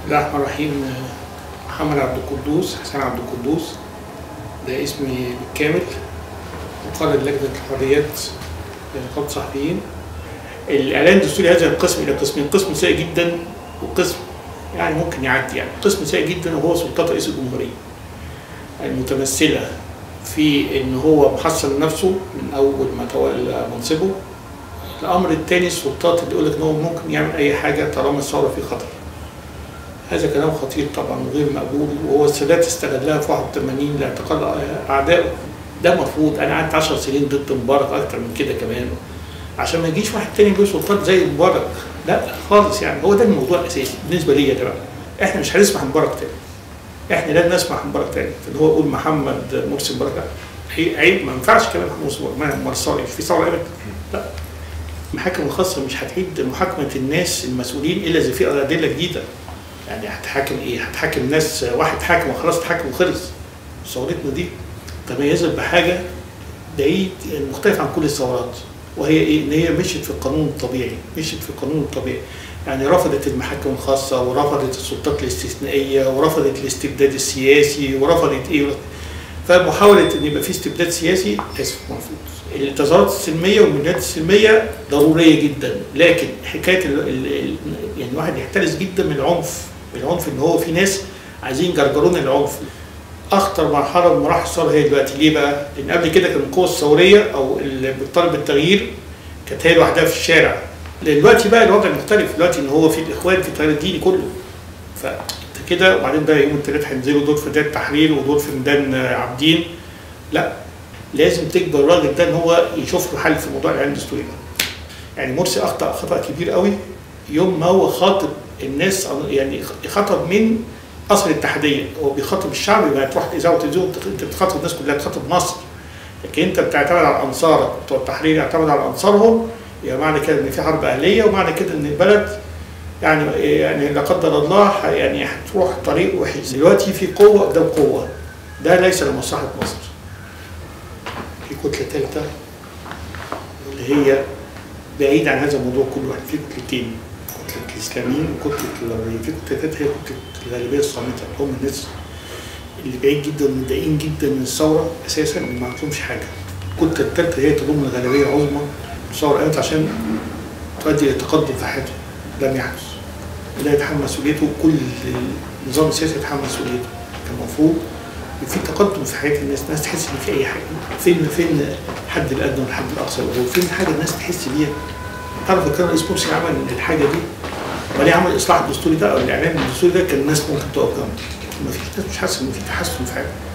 الله الرحمن الرحيم محمد عبد القدوس حسن عبد القدوس ده اسمي بالكامل مقرر لجنة الحريات لنقابة الصحفيين الإعلان الدستوري هذا ينقسم إلى قسمين قسم سيء جدا وقسم يعني ممكن يعدي يعني قسم سيء جدا وهو سلطات رئيس الجمهورية المتمثلة في إن هو محصل نفسه من أول ما تولى منصبه الأمر الثاني السلطات اللي يقول لك إن هو ممكن يعمل أي حاجة طالما الثورة في خطر هذا كلام خطير طبعا وغير مقبول وهو السادات استغلها في 81 لاعتقال اعدائه ده المفروض انا قعدت 10 سنين ضد مبارك اكتر من كده كمان عشان ما يجيش واحد تاني له سلطات زي مبارك لا خالص يعني هو ده الموضوع الاساسي بالنسبه لي يا جماعه احنا مش هنسمح مبارك تاني احنا لن نسمح مبارك تاني ان هو يقول محمد مرسي مبارك لا عيب ما ينفعش كلام محمد مرسي في ثوره قامت لا المحاكم الخاصه مش هتعيد محاكمه الناس المسؤولين الا اذا في ادله جديده يعني هتحاكم ايه؟ هتحاكم ناس واحد حاكم وخلاص اتحاكم وخلص ثورتنا دي تميزت بحاجه بعيد مختلف عن كل الثورات وهي ايه؟ ان هي مشيت في القانون الطبيعي، مشيت في القانون الطبيعي يعني رفضت المحاكم الخاصه ورفضت السلطات الاستثنائيه ورفضت الاستبداد السياسي ورفضت ايه فمحاوله ان يبقى في استبداد سياسي اسف مرفوض. التظاهرات السلميه والمنهجات السلميه ضروريه جدا لكن حكايه ال ال يعني الواحد يحترس جدا من العنف العنف ان هو في ناس عايزين يجرجرونا العنف اخطر مرحله من مراحل الثوره هي دلوقتي ليه بقى؟ لان قبل كده كان القوى الثوريه او اللي بتطالب بالتغيير كانت هي لوحدها في الشارع دلوقتي بقى الوضع مختلف دلوقتي ان هو في الاخوان في التيار الديني كله فانت كده وبعدين بقى يوم الثلاث هينزلوا دور في ميدان التحرير ودور في ميدان عابدين لا لازم تجبر الراجل ده ان هو يشوف له حل في موضوع الاعلان الدستوري ده. يعني مرسي اخطا خطا كبير قوي يوم ما هو خاطب الناس يعني خطب من اصل الاتحاديه هو بيخاطب الشعب يبقى تروح اذاعه وتلفزيون انت بتخاطب الناس كلها بتخاطب مصر لكن انت بتعتمد على انصارك بتوع التحرير يعتمد على انصارهم يبقى معنى كده ان في حرب اهليه ومعنى كده ان البلد يعني يعني لا قدر الله يعني هتروح طريق وحش دلوقتي في قوه قدام قوه ده ليس لمصلحه مصر في كتله ثالثه اللي هي بعيد عن هذا الموضوع كله في كتلتين كتله الاسلاميين وكتله الليبراليين في كتله ثالثه هي كتله الغالبيه الصامته هم الناس اللي بعيد جدا ومتضايقين جدا من الثوره اساسا ما عندهمش حاجه الكتله الثالثه هي تضم الغالبيه العظمى الثوره قامت عشان تؤدي الى تقدم في حياتهم لم يحدث لا يتحمل مسؤوليته كل النظام السياسي يتحمل مسؤوليته كان المفروض في تقدم في حياه الناس الناس تحس ان في اي حاجه فين فين الحد الادنى والحد الاقصى فين حاجه الناس تحس بيها تعرف كان رئيس مرسي عمل الحاجه دي وليه عمل الاصلاح الدستوري ده او الاعلان الدستوري ده كان الناس ممكن تقف جنبه ما فيش ناس مش حاسه ان في تحسن في حاجه